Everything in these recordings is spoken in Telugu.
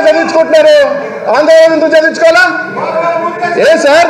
చదివించుకుంటున్నారు ఆంధ్రప్రదేశ్ ఎందుకు చదివించుకోవాలా ఏ సార్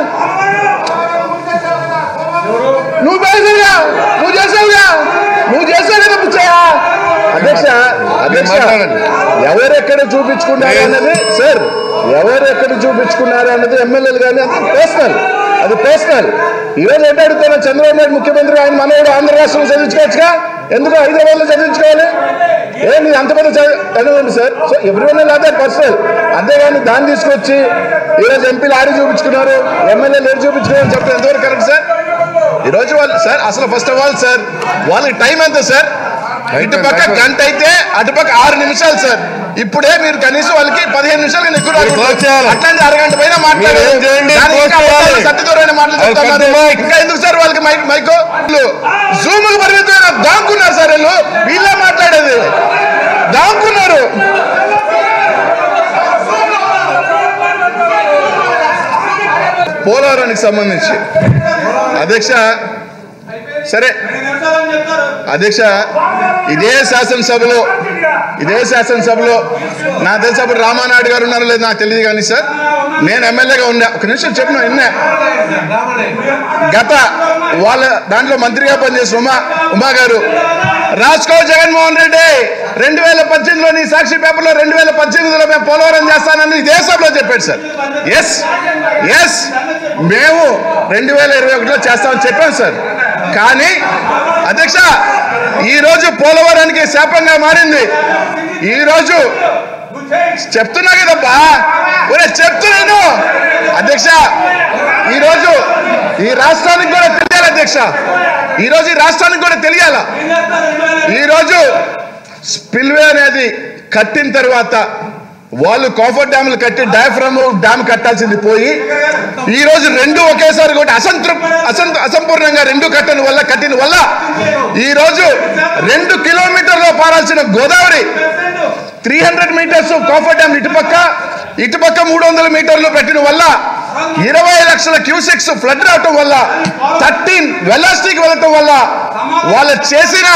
నువ్వు చేసావుగా నువ్వు చేసావుగా నువ్వు చేసావు కదా పిచ్చయ్యా అధ్యక్ష అధ్యక్ష మాట్లాడండి. ఎవరెక్కడ చూపించుకున్నారు అన్నది సార్ ఎవరెక్కడ చూపించుకున్నారు అన్నది ఎమ్మెల్యేలు కానీ అది పర్సనల్ అది పర్సనల్ ఈరోజు ఏంటి అడుగుతున్నా చంద్రబాబు నాయుడు ముఖ్యమంత్రి ఆయన మనవడు ఆంధ్ర రాష్ట్రంలో చదివించుకోవచ్చుగా ఎందుకు హైదరాబాద్ లో చదివించుకోవాలి ఏంటి అంత పెద్ద చదివండి సార్ సో ఎవ్రీవన్ లేదా పర్సనల్ అంతేగాని దాన్ని తీసుకొచ్చి ఈరోజు ఎంపీలు ఆడి చూపించుకున్నారు ఎమ్మెల్యేలు ఏడు చూపించుకున్నారు అని చెప్తే ఎంతవరకు కరెక్ట్ సార్ ఈ రోజు వాళ్ళు సార్ అసలు ఫస్ట్ ఆఫ్ ఆల్ సార్ వాళ్ళకి టైం ఎంత సార్ ఇటు పక్క గంట అయితే అటుపక్క ఆరు నిమిషాలు సార్ ఇప్పుడే మీరు కనీసం వాళ్ళకి పదిహేను నిమిషాలు ఎక్కువ రాకూడదు. close చేయాలి. అట్లాంటి అరగంట పైన మాట్లాడారు మీరు ఏం చేయండి, దానికి ఇంకా close చేయాలి. అబద్ధాలు, సత్యదూరమైన మాటలు I'll cut చెప్తున్నారు the mic. ఇంకా ఎందుకు సార్ వాళ్ళకి మైక్ మైకో జూమ్ కు పరిమితమైన దాంకున్నారు సార్ వీళ్ళు వీళ్ళే మాట్లాడేది దాంకున్నారు పోలవరానికి సంబంధించి అధ్యక్ష సరే అధ్యక్ష ఇదే శాసనసభలో ఇదే శాసనసభలో నా తెలిసి అప్పుడు రామానాయుడు గారు ఉన్నారో లేదు నాకు తెలియదు కానీ సార్ నేను ఎమ్మెల్యేగా ఉన్నా ఒక నిమిషం చెప్పిన విన్నా గత వాళ్ళ దాంట్లో మంత్రిగా పనిచేసిన ఉమా ఉమా గారు రాసుకో జగన్మోహన్ రెడ్డి రెండు వేల పద్దెనిమిదిలో నీ సాక్షి పేపర్లో రెండు వేల పద్దెనిమిదిలో మేము పోలవరం చేస్తానని ఇదే సభలో చెప్పాడు సార్ ఎస్ ఎస్ మేము రెండు వేల ఇరవై ఒకటిలో చేస్తామని చెప్పాం సార్ కానీ అధ్యక్ష ఈ రోజు పోలవరానికి శాపంగా మారింది ఈ రోజు చెప్తున్నా కదబ్బా ఒరే చెప్తున్నాను అధ్యక్ష ఈ రోజు ఈ రాష్ట్రానికి కూడా తెలియాలి అధ్యక్ష ఈ రోజు ఈ రాష్ట్రానికి కూడా తెలియాల ఈ రోజు స్పిల్వే అనేది కట్టిన తర్వాత వాళ్ళు కాఫర్ డ్యాములు కట్టి డయాఫ్రమ్ డ్యామ్ కట్టాల్సింది పోయి ఈ రోజు రెండు ఒకేసారి కూడా అసంతృప్ అసంత అసంపూర్ణంగా రెండు కట్టని వల్ల కట్టిన వల్ల ఈ రోజు రెండు కిలోమీటర్లో పారాల్సిన Godavari three hundred meters coffer dam ఇటుపక్క ఇటుపక్క మూడు వందల మీటర్లు పెట్టిన వల్ల ఇరవై లక్షల క్యూసెక్స్ ఫ్లడ్ రావటం వల్ల థర్టీన్ వెలాస్టిక్ వెళ్ళటం వల్ల వాళ్ళు చేసిన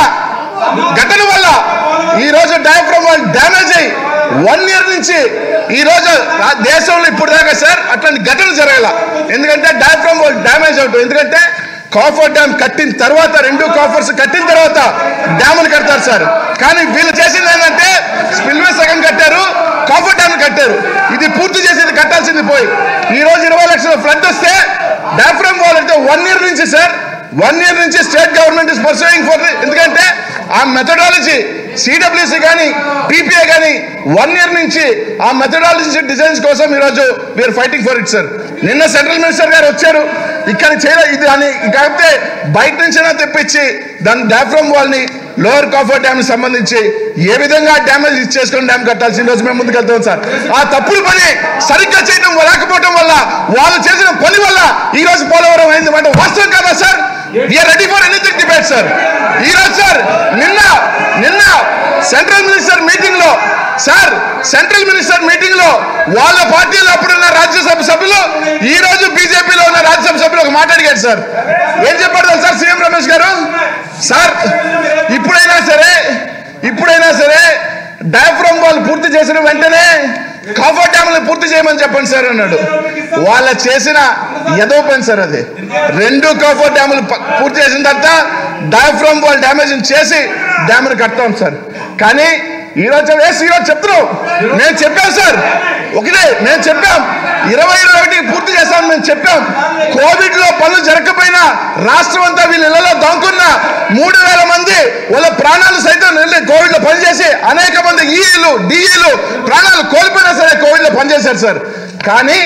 ఘటన వల్ల ఈ రోజు డయాఫ్రమ్ వాళ్ళు డ్యామేజ్ అయ్యి వన్ ఇయర్ నుంచి ఈ రోజు రా- దేశంలో ఇప్పుడు దాకా సార్ అట్లాంటి ఘటన జరగాల ఎందుకంటే డయాఫ్రమ్ వాళ్ళు డ్యామేజ్ అవటం ఎందుకంటే కాఫర్ డ్యామ్ కట్టిన తర్వాత రెండు కాఫర్స్ కట్టిన తర్వాత డ్యాములు కడతారు సార్ కానీ వీళ్ళు చేసింది ఏంటంటే స్పిల్వే సగం కట్టారు కాఫర్ డ్యామ్ కట్టారు ఇది పూర్తి చేసేది కట్టాల్సింది పోయి ఈ రోజు ఇరవై లక్షల ఫ్లడ్ వస్తే డాఫ్రమ్ వాల్ అయితే వన్ ఇయర్ నుంచి సార్ వన్ ఇయర్ నుంచి state government is pursuing for ఎందుకంటే ఆ మెథడాలజీ సిడబ్ల్యూసి కానీ పీపీఏ కానీ వన్ ఇయర్ నుంచి ఆ మెథడాలజీ డిజైన్స్ కోసం ఈరోజు we are fighting for it sir నిన్న సెంట్రల్ మినిస్టర్ గారు వచ్చారు ఇక్కడ చేయలే ఇది అని కాకపోతే బయట నుంచైనా తెప్పించి దాని డాఫ్రమ్ వాల్ని లోవర్ కాఫర్ డ్యామ్ సంబంధించి ఏ విధంగా డ్యామేజ్ చేసుకుని డ్యామ్ కట్టాల్సిన రోజు మేము ముందుకు వెళ్తాం సార్ ఆ తప్పుడు పని సరిగ్గా చేయడం లేకపోవడం వల్ల వాళ్ళు చేసిన పని వల్ల ఈ రోజు పోలవరం అయింది అంటే వాస్తవం కదా sir we are ready for anything debate sir ఈ రోజు సార్ నిన్న నిన్న సెంట్రల్ మినిస్టర్ మీటింగ్ లో సార్ సెంట్రల్ మినిస్టర్ మీటింగ్ లో వాళ్ళ పార్టీలో అప్పుడున్న రాజ్యసభ సభ్యులు ఈ రోజు బీజేపీలో ఉన్న రాజ్యసభ సభ్యులు ఒక మాట అడిగారు సార్ ఏం చెప్పారు తెలుసా సార్ సీఎం రమేష్ గారు సార్ ఇప్పుడైనా సరే ఇప్పుడైనా సరే డయాఫ్రమ్ వాళ్ళు పూర్తి చేసిన వెంటనే కాఫర్ డ్యామ్ పూర్తి చేయమని చెప్పండి సార్ అన్నాడు వాళ్ళ చేసిన ఎదో పని సార్ అది రెండు కాఫర్ డ్యాములు ప- పూర్తి చేసిన తర్వాత డయాఫ్రమ్ వాల్ డ్యామేజ్ చేసి డ్యామ్ని కడతాం సార్ కానీ ఈ రోజు వేసి ఈరోజు చెప్తున్నాం మేము చెప్పాం సార్ ఒకటే మేము చెప్పాం ఇరవై ఇరవై ఒకటికి పూర్తి చేస్తామని మేము చెప్పాం కోవిడ్ లో పనులు జరగకపోయినా రాష్ట్రం అంతా వీళ్ళ ఇళ్లలో దాంకున్న మూడు వేల మంది వాళ్ళ ప్రాణాలు సైతం వెళ్ళి కోవిడ్ లో పనిచేసి అనేక మంది ఈఈలు డిఈలు ప్రాణాలు కోల్పోయినా సరే కోవిడ్ లో పనిచేశారు సార్ కానీ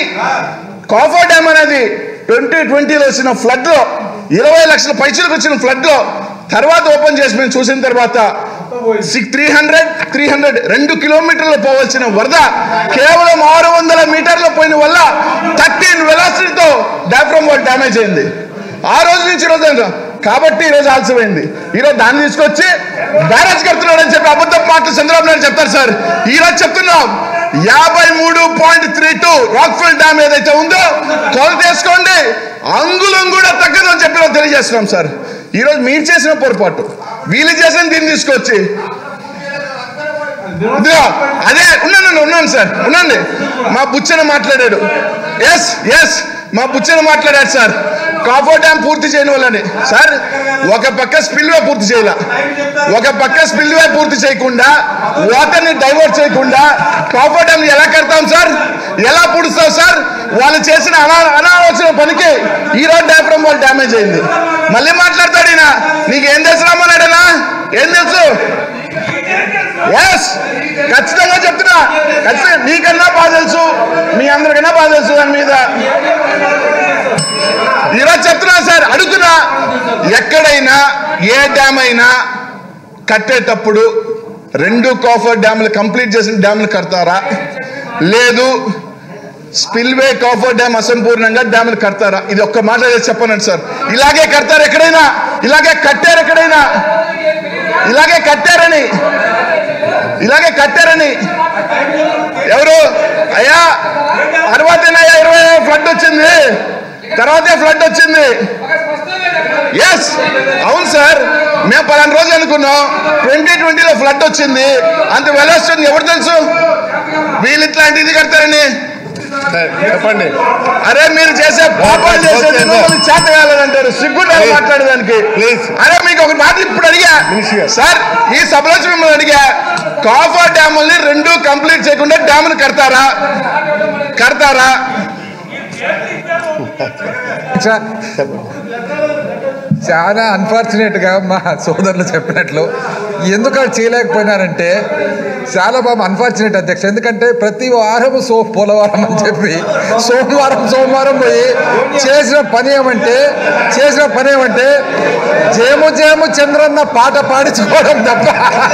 కాఫర్ డ్యామ్ అనేది ట్వంటీ ట్వంటీలో వచ్చిన ఫ్లడ్ లో ఇరవై లక్షల పైసలకు వచ్చిన ఫ్లడ్ లో తర్వాత ఓపెన్ చేసి మేము చూసిన తర్వాత six three hundred three hundred రెండు కిలోమీటర్లు పోవాల్సిన వరద కేవలం ఆరు వందల మీటర్ల పోయిన వల్ల థర్టీన్ వెలాసిటీతో డాఫ్రమ్ వాల్ డ్యామేజ్ అయింది ఆ రోజు నుంచి ఈ రోజు దాకా. కాబట్టి ఈ రోజు ఆలస్యమైంది ఈ రోజు దాన్ని తీసుకొచ్చి బ్యారేజ్ కడుతున్నాడు అని చెప్పి అబద్ధం మాటలు చంద్రబాబు నాయుడు చెప్తారు సార్ ఈ రోజు చెప్తున్నాం యాభై మూడు point three two rockfill dam ఏదైతే ఉందో కొలత వేసుకోండి అంగుళం కూడా తగ్గదు అని చెప్పి మేము తెలియజేస్తున్నాం సార్ ఈ రోజు మీరు చేసిన పొరపాటు వీళ్ళు చేసిన దీన్ని తీసుకొచ్చి ఇదిగో అదే ఉన్నాను ఉన్నాను సార్ ఉండండి మా బుచ్చన మాట్లాడాడు ఎస్ ఎస్ మా బుచ్చన మాట్లాడాడు సార్ కాఫో డ్యామ్ పూర్తి చేయని వాళ్ళని సార్ ఒక పక్క స్పిల్వే పూర్తి చేయాల ఒక పక్క స్పిల్వే పూర్తి చేయకుండా వాటర్ని డైవర్ట్ చేయకుండా కాఫో డ్యామ్ ఎలా కడతాం సార్ ఎలా పుడుస్తాం సార్ వాళ్ళు చేసిన అనా అనాలోచన పనికి ఈ రోడ్ డయాఫ్రమ్ వాళ్ళు డ్యామేజ్ అయింది మళ్ళీ మాట్లాడతాడు ఈయన నీకు ఏం తెలుసు రామన్నాడనా ఏం తెలుసు ఎస్ ఖచ్చితంగా చెప్తున్నా ఖచ్చితంగా మీకన్నా బాగా తెలుసు మీ అందరికన్నా బాగా తెలుసు దాని మీద ఈరోజు చెప్తున్నా సార్ అడుగుతున్నా ఎక్కడైనా ఏ డ్యామ్ అయినా కట్టేటప్పుడు రెండు కాఫర్ డ్యాములు కంప్లీట్ చేసిన డ్యాములు కడతారా లేదు స్పిల్వే కాఫర్ డ్యామ్ అసంపూర్ణంగా డ్యాములు కడతారా ఇది ఒక్క మాట చేసి చెప్పనండి సార్ ఇలాగే కడతారు ఎక్కడైనా ఇలాగే కట్టారు ఎక్కడైనా ఇలాగే కట్టారని ఇలాగే కట్టారని ఎవరు అయ్యా తర్వాతేనయ్యా ఇరవై ఫ్లడ్ వచ్చింది తర్వాతే ఫ్లడ్ వచ్చింది ఎస్ అవును సార్ మేము పలానా రోజు అనుకున్నాం ట్వంటీ ట్వంటీలో ఫ్లడ్ వచ్చింది అంత వెళ్ళొస్తుంది ఎవరు తెలుసు వీళ్ళు ఇట్లాంటి ఇది కడతారని చెప్పండి అరే మీరు చేసే పాపాలు చేసేది మిమ్మల్ని చేతగాలంటారు సిగ్గుండాలి Please. మాట్లాడడానికి Please. అరే మీకు ఒక మాట ఇప్పుడు అడిగా Minister గారు. సార్ ఈ సభలో వచ్చి మిమ్మల్ని అడిగా కాఫర్ డ్యాముల్ని రెండు కంప్లీట్ చేయకుండా డ్యాములు కడతారా కడతారా చాలా అన్ఫార్చునేట్గా మా సోదరులు చెప్పినట్లు ఎందుకు అది చేయలేకపోయినారంటే చాలా బాబు అన్ఫార్చునేట్ అధ్యక్ష ఎందుకంటే ప్రతి వారం సో పోలవరం అని చెప్పి సోమవారం సోమవారం పోయి చేసిన పని ఏమంటే చేసిన పని ఏమంటే జేము జేము చంద్రన్న పాట పాడించుకోవడం తప్ప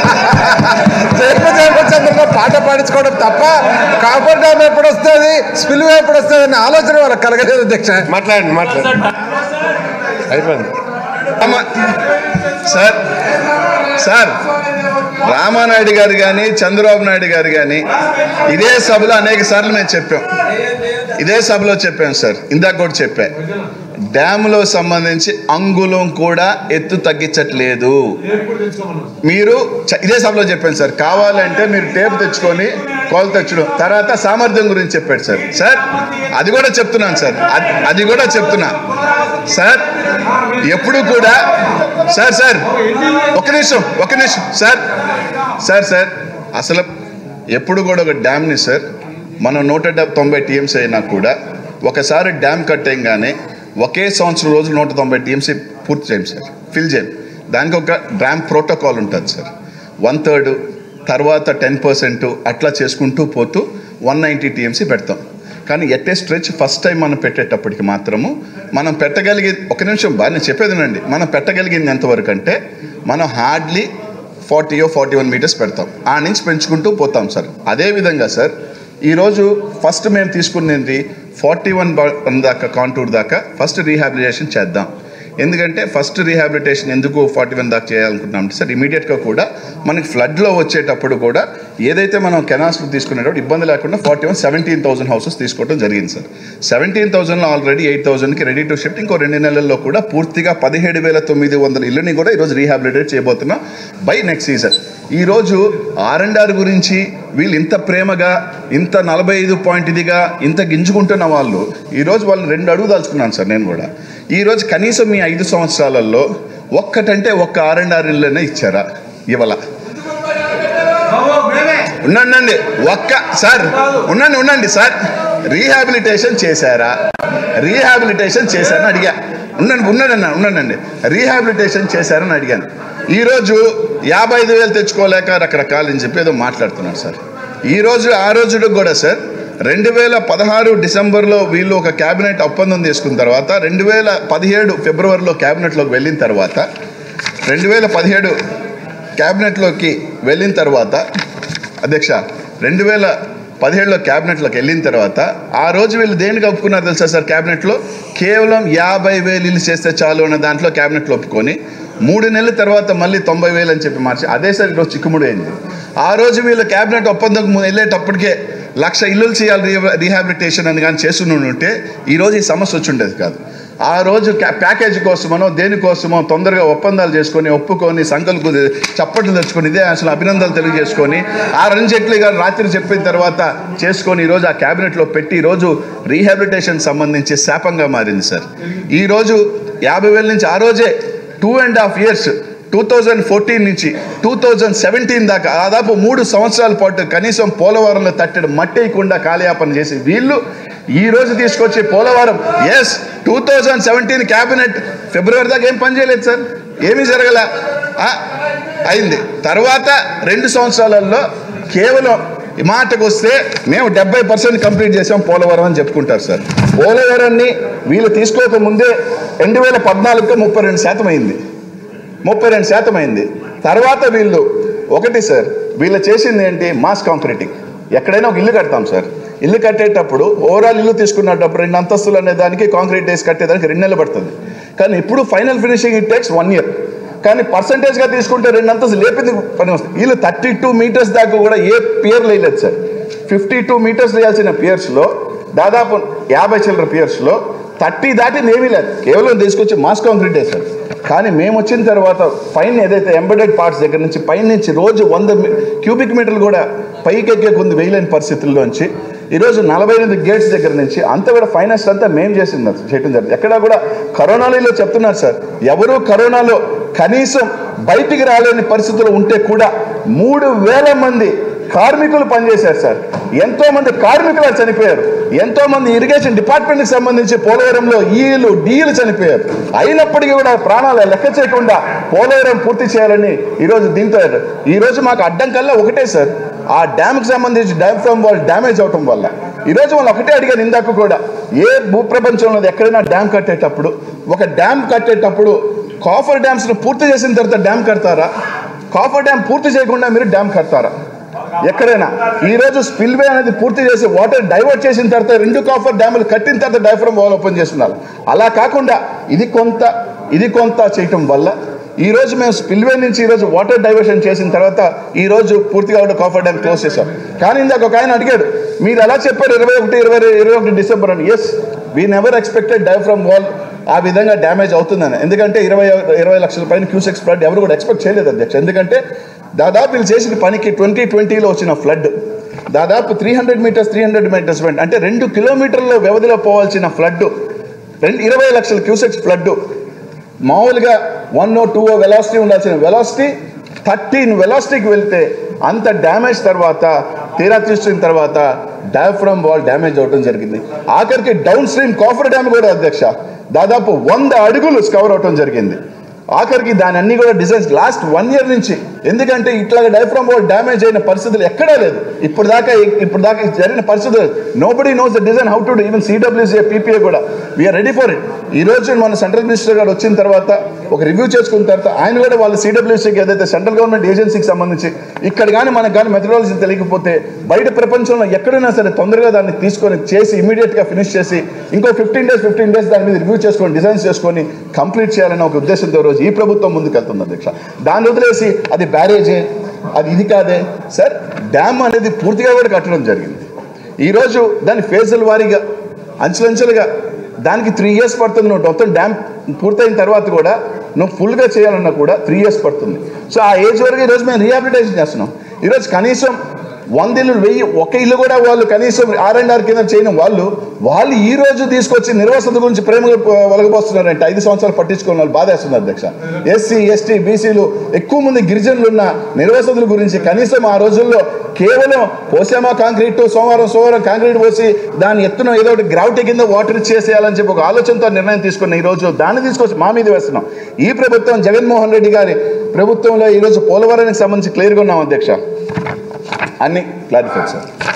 జేము జేము చంద్రన్న పాట పాడించుకోవడం తప్ప కాపర్ డ్యామ్ ఎప్పుడు వస్తుంది స్పిల్వే ఎప్పుడు వస్తుంది అనే ఆలోచన వాళ్ళకి కలగలేదు అధ్యక్ష మాట్లాడండి మాట్లాడండి అయిపోయింది రామ- సార్ సార్ రామానాయుడు గారు కానీ చంద్రబాబు నాయుడు గారు కానీ ఇదే సభలో అనేక సార్లు మేము చెప్పాం ఇదే సభలో చెప్పాం సార్ ఇందాక కూడా చెప్పా డ్యాములో సంబంధించి అంగుళం కూడా ఎత్తు తగ్గించట్లేదు మీరు చ- ఇదే సభలో చెప్పాను సార్ కావాలంటే మీరు టేప్ తెచ్చుకొని కోల్ తెచ్చడం తర్వాత సామర్థ్యం గురించి చెప్పాడు సార్ సార్ అది కూడా చెప్తున్నాను సార్ అది- అది కూడా చెప్తున్నా సార్ ఎప్పుడు కూడా సార్ సార్ ఒక నిమిషం ఒక నిమిషం సార్ సార్ సార్ అసలు ఎప్పుడు కూడా ఒక డ్యామ్ని సార్ మనం నూట డెబ్- తొంభై టీఎంసీ అయినా కూడా ఒకసారి డ్యామ్ కట్టేయంగానే ఒకే సంవత్సరం రోజులు నూట తొంభై టీఎంసీ పూర్తి చేయం సార్ ఫిల్ చేయం దానికి ఒక డ్యామ్ ప్రోటోకాల్ ఉంటుంది సార్ వన్ థర్డ్ తర్వాత టెన్ పర్సెంట్ అట్లా చేసుకుంటూ పోతూ వన్ నైంటీ టీఎంసీ పెడతాం కానీ ఎట్టే స్ట్రెచ్ ఫస్ట్ టైం మనం పెట్టేటప్పటికి మాత్రము మనం పెట్టగలిగే ఒక నిమిషం బాగా నేను చెప్పేది వినండి మనం పెట్టగలిగింది ఎంతవరకు అంటే మనం హార్డ్లీ ఫార్టీయో ఫార్టీ వన్ మీటర్స్ పెడతాం ఆ నుంచి పెంచుకుంటూ పోతాం సార్ అదేవిధంగా సార్ ఈరోజు ఫస్ట్ మేము తీసుకునేది ఫార్టీ వన్ దాకా కాంటూర్ దాకా ఫస్ట్ రీహాబిలిటేషన్ చేద్దాం ఎందుకంటే ఫస్ట్ రీహాబిలిటేషన్ ఎందుకు ఫార్టీ వన్ దాకా చేయాలనుకుంటున్నాం అంటే సార్ ఇమీడియట్గా కూడా మనకి ఫ్లడ్లో వచ్చేటప్పుడు కూడా ఏదైతే మనం కెనాల్స్లో తీసుకునేటప్పుడు ఇబ్బంది లేకుండా forty one seventeen thousand houses తీసుకోవడం జరిగింది సార్ సెవెంటీన్ థౌసండ్లో ఆల్రెడీ ఎయిట్ థౌసండ్కి రెడీ టు షిఫ్ట్ ఇంకో రెండు నెలల్లో కూడా పూర్తిగా పదిహేడు వేల తొమ్మిది వందల ఇల్లుని కూడా ఈరోజు రీహాబిలిటేట్ చేయబోతున్నాం బై నెక్స్ట్ సీజన్ ఈరోజు ఆర్ అండ్ ఆర్ గురించి వీళ్ళు ఇంత ప్రేమగా ఇంత నలభై ఐదు పాయింట్ ఇదిగా ఇంత గింజుకుంటున్న వాళ్ళు ఈరోజు వాళ్ళు రెండు అడుగు దాల్చుకున్నాను సార్ నేను కూడా ఈరోజు కనీసం మీ ఐదు సంవత్సరాలలో ఒక్కటంటే ఒక్క ఆర్ అండ్ ఆర్ ఇళ్ళనే ఇచ్చారా ఇవాళ ఉండండి ఒక్క సార్ ఉండండి ఉండండి సార్ రీహాబిలిటేషన్ చేశారా రీహాబిలిటేషన్ చేశారని అడిగా ఉండండి ఉండండి ఉండండి రీహాబిలిటేషన్ చేశారని అడిగాను ఈరోజు యాభై ఐదు వేలు తెచ్చుకోలేక రకరకాలు అని చెప్పి ఏదో మాట్లాడుతున్నారు సార్ ఈరోజు ఆ రోజుకి కూడా సార్ రెండు వేల పదహారు డిసెంబర్లో వీళ్ళు ఒక క్యాబినెట్ ఒప్పందం తీసుకున్న తర్వాత రెండు వేల పదిహేడు ఫిబ్రవరిలో క్యాబినెట్లోకి వెళ్ళిన తర్వాత రెండు వేల పదిహేడు క్యాబినెట్లోకి వెళ్ళిన తర్వాత అధ్యక్ష రెండు వేల పదిహేడులో క్యాబినెట్లోకి వెళ్ళిన తర్వాత ఆ రోజు వీళ్ళు దేనికి ఒప్పుకున్నారు తెలుసా సార్ క్యాబినెట్లో కేవలం యాభై వేలు ఇల్లు చేస్తే చాలు అన్న దాంట్లో క్యాబినెట్లో ఒప్పుకొని మూడు నెలల తర్వాత మళ్ళీ తొంభై వేలు అని చెప్పి మార్చి అదే సార్ ఈరోజు చిక్కుముడి అయింది ఆ రోజు వీళ్ళు క్యాబినెట్ ఒప్పందం ము- వెళ్ళేటప్పటికే లక్ష ఇల్లులు చేయాలి రీ రీహాబిలిటేషన్ అని కానీ చేస్తున్న ఉంటే ఈరోజు ఈ సమస్య వచ్చి ఉండేది కాదు ఆ రోజు క్యా- ప్యాకేజీ కోసమనో దేనికోసమో తొందరగా ఒప్పందాలు చేసుకొని ఒప్పుకొని సంకల్పు చప్పట్లు తెచ్చుకొని ఇదే అసలు అభినందనలు తెలియజేసుకొని ఆ అరుణ్ జైట్లీ గారు రాత్రి చెప్పిన తర్వాత చేసుకొని ఈరోజు ఆ క్యాబినెట్లో పెట్టి ఈరోజు రీహాబిలిటేషన్ సంబంధించి శాపంగా మారింది సార్ ఈరోజు యాభై వేల నుంచి ఆ రోజే two and half years two thousand fourteen నుంచి టూ థౌజండ్ సెవెంటీన్ దాకా దాదాపు మూడు సంవత్సరాల పాటు కనీసం పోలవరంలో తట్టడి మట్టేయకుండా కాలయాపన చేసి వీళ్ళు ఈ రోజు తీసుకొచ్చి పోలవరం ఎస్ two thousand seventeen cabinet February దాకా ఏం పని చేయలేదు సార్ ఏమీ జరగల ఆ, అయింది తర్వాత రెండు సంవత్సరాలలో కేవలం ఈ మాటకు వస్తే మేము డెబ్బై పర్సెంట్ కంప్లీట్ చేసాం పోలవరం అని చెప్పుకుంటారు సార్ పోలవరాన్ని వీళ్ళు తీసుకోక ముందే రెండు వేల పద్నాలుగుతో ముప్పై రెండు శాతం అయింది ముప్పై రెండు శాతం అయింది తర్వాత వీళ్ళు ఒకటి సార్ వీళ్ళు చేసింది ఏంటి మాస్ కాంక్రీటింగ్ ఎక్కడైనా ఒక ఇల్లు కడతాం సార్ ఇల్లు కట్టేటప్పుడు ఓవరాల్ ఇల్లు తీసుకున్నప్పుడు రెండు అంతస్తులు అనే దానికి కాంక్రీట్ వేసి కట్టేదానికి రెండు నెలలు పడుతుంది కానీ ఇప్పుడు final finishing it takes one year కానీ పర్సంటేజ్గా తీసుకుంటే రెండు అంతస్తులు లేపింది పని వస్తుంది వీళ్ళు థర్టీ టూ మీటర్స్ దాకా కూడా ఏ పియర్ వేయలేదు సార్ ఫిఫ్టీ టూ మీటర్స్ వేయాల్సిన పియర్స్లో దాదాపు యాభై చిల్లర పియర్స్లో థర్టీ దాటి ఏమీ లేదు కేవలం తీసుకొచ్చి మాస్ కాంక్రీట్ వేశారు కానీ మేము వచ్చిన తర్వాత పైన ఏదైతే ఎంబెడెడ్ పార్ట్స్ దగ్గర నుంచి పైన నుంచి రోజు వంద క్యూబిక్ మీటర్లు కూడా పైకి ఎక్కే కొంది వేయలేని పరిస్థితుల్లోంచి ఈరోజు నలభై ఎనిమిది గేట్స్ దగ్గర నుంచి అంతా కూడా ఫైనాన్స్ అంతా మేము చేసింది చేయడం జరిగింది ఎక్కడా కూడా కరోనాలో చెప్తున్నారు సార్ ఎవరు కరోనాలో కనీసం బయటికి రాలేని పరిస్థితులు ఉంటే కూడా మూడు వేల మంది కార్మికులు పనిచేశారు సార్ ఎంతో మంది కార్మికులు చనిపోయారు ఎంతో మంది ఇరిగేషన్ డిపార్ట్మెంట్కి సంబంధించి పోలవరంలో ఈలు డీలు చనిపోయారు అయినప్పటికీ కూడా ప్రాణాలు లెక్క చేయకుండా పోలవరం పూర్తి చేయాలని ఈరోజు దీంతో ఈరోజు మాకు అడ్డం కల్లా ఒకటే సార్ ఆ డ్యామ్కి సంబంధించి డ్యామ్ ఫ్రమ్ వాళ్ళు డ్యామేజ్ అవటం వల్ల ఈరోజు వాళ్ళు ఒకటే అడిగారు ఇందాక కూడా ఏ భూప్రపంచంలో ఎక్కడైనా డ్యామ్ కట్టేటప్పుడు ఒక డ్యామ్ కట్టేటప్పుడు కాఫర్ డ్యామ్స్ను పూర్తి చేసిన తర్వాత డ్యామ్ కడతారా కాఫర్ డ్యామ్ పూర్తి చేయకుండా మీరు డ్యామ్ కడతారా ఎక్కడైనా ఈ రోజు స్పిల్వే అనేది పూర్తి చేసి వాటర్ డైవర్ట్ చేసిన తర్వాత రెండు కాఫర్ డ్యాములు కట్టిన తర్వాత డైఫ్రమ్ వాల్ ఓపెన్ చేస్తున్నారు అలా కాకుండా ఇది కొంత ఇది కొంత చేయటం వల్ల ఈ రోజు మేము స్పిల్వే నుంచి ఈ రోజు వాటర్ డైవర్షన్ చేసిన తర్వాత ఈ రోజు పూర్తిగా కూడా కాఫర్ డ్యామ్ క్లోజ్ చేశాం కానీ ఇందాక ఒక ఆయన అడిగాడు మీరు ఎలా చెప్పారు ఇరవై ఒకటి ఇరవై ఇరవై ఒకటి డిసెంబర్ అని as we never expected diaphragm wall ఆ విధంగా డ్యామేజ్ అవుతుందని ఎందుకంటే ఇరవై ఇరవై లక్షల పైన క్యూసెక్స్ ఫ్లడ్ ఎవరు కూడా ఎక్స్పెక్ట్ చేయలేదు అధ్యక్ష ఎందుకంటే దాదాపు వీళ్ళు చేసిన పనికి ట్వంటీ ట్వంటీలో వచ్చిన ఫ్లడ్ దాదాపు three hundred meters three hundred meters అంటే రెండు కిలోమీటర్ల వ్యవధిలో పోవాల్సిన ఫ్లడ్ రెండు ఇరవై లక్షల క్యూసెక్స్ ఫ్లడ్ మామూలుగా వన్ ఓ టూ ఓ వెలాసిటీ ఉండాల్సిన వెలాసిటీ థర్టీన్ వెలాసిటీకి వెళ్తే అంత డ్యామేజ్ తర్వాత తీరా తీసిన తర్వాత డయాఫ్రమ్ వాల్ డ్యామేజ్ అవడం జరిగింది ఆఖరికి డౌన్ స్ట్రీమ్ కాఫర్ డ్యామ్ కూడా అధ్యక్ష దాదాపు వంద అడుగులు కవర్ అవటం జరిగింది ఆఖరికి దాని అన్ని కూడా డిజైన్స్ లాస్ట్ వన్ ఇయర్ నుంచి ఎందుకంటే ఇట్లాగ డైఫ్రమ్ వాల్ డ్యామేజ్ అయిన పరిస్థితులు ఎక్కడా లేదు ఇప్పుడు దాకా ఇప్పుడు దాకా జరిగిన పరిస్థితులు nobody knows the design how to do even CWC PPA కూడా వీఆర్ రెడీ ఫర్ ఇట్ ఈ రోజు మన సెంట్రల్ మినిస్టర్ గారు వచ్చిన తర్వాత ఒక రివ్యూ చేసుకున్న తర్వాత ఆయన కూడా వాళ్ళు సిడబ్ల్యూసీకి ఏదైతే సెంట్రల్ గవర్నమెంట్ ఏజెన్సీకి సంబంధించి ఇక్కడ కానీ మనకు కానీ మెథడాలజీ తెలియకపోతే బయట ప్రపంచంలో ఎక్కడైనా సరే తొందరగా దాన్ని తీసుకొని చేసి ఇమీడియట్గా ఫినిష్ చేసి ఇంకో ఫిఫ్టీన్ డేస్ ఫిఫ్టీన్ డేస్ దాని మీద రివ్యూ చేసుకొని డిజైన్స్ చేసుకొని కంప్లీట్ చేయాలనే ఒక ఉద్దేశంతో రోజు ఈ ప్రభుత్వం ముందుకు వెళ్తుంది అధ్యక్ష దాన్ని వదిలేసి అది బ్యారేజే అది ఇది కాదే సార్ డ్యామ్ అనేది పూర్తిగా కూడా కట్టడం జరిగింది ఈరోజు దాని ఫేజుల వారీగా అంచెలంచెలుగా దానికి త్రీ ఇయర్స్ పడుతుంది నువ్వు మొత్తం డ్యామ్ పూర్తయిన తర్వాత కూడా నువ్వు ఫుల్గా చేయాలన్నా కూడా త్రీ ఇయర్స్ పడుతుంది సో ఆ ఏజ్ వరకు ఈరోజు మేము రీహాబిలిటేషన్ చేస్తున్నాం ఈరోజు కనీసం వంద ఇల్లు వెయ్యి ఒక ఇల్లు కూడా వాళ్ళు కనీసం ఆర్ అండ్ ఆర్ కింద చేయని వాళ్ళు వాళ్ళు ఈ రోజు తీసుకొచ్చి నిర్వసత గురించి ప్రేమగా వలగబోస్తున్నారంటే ఐదు సంవత్సరాలు పట్టించుకున్న వాళ్ళు బాధేస్తున్నారు అధ్యక్ష ఎస్సీ ఎస్టీ బీసీలు ఎక్కువ మంది గిరిజనులు ఉన్న నిర్వసతుల గురించి కనీసం ఆ రోజుల్లో కేవలం పోసామా కాంక్రీట్ సోమవారం సోమవారం కాంక్రీట్ పోసి దాని ఎత్తున ఏదో ఒకటి గ్రావిటీ కింద వాటర్ ఇచ్చేసేయాలని చెప్పి ఒక ఆలోచనతో నిర్ణయం తీసుకున్న ఈ రోజు దాన్ని తీసుకొచ్చి మా మీద వేస్తున్నాం ఈ ప్రభుత్వం జగన్మోహన్ రెడ్డి గారి ప్రభుత్వంలో ఈరోజు పోలవరానికి సంబంధించి క్లియర్గా ఉన్నాం అధ్యక్ష అన్ని క్లారిఫై సార్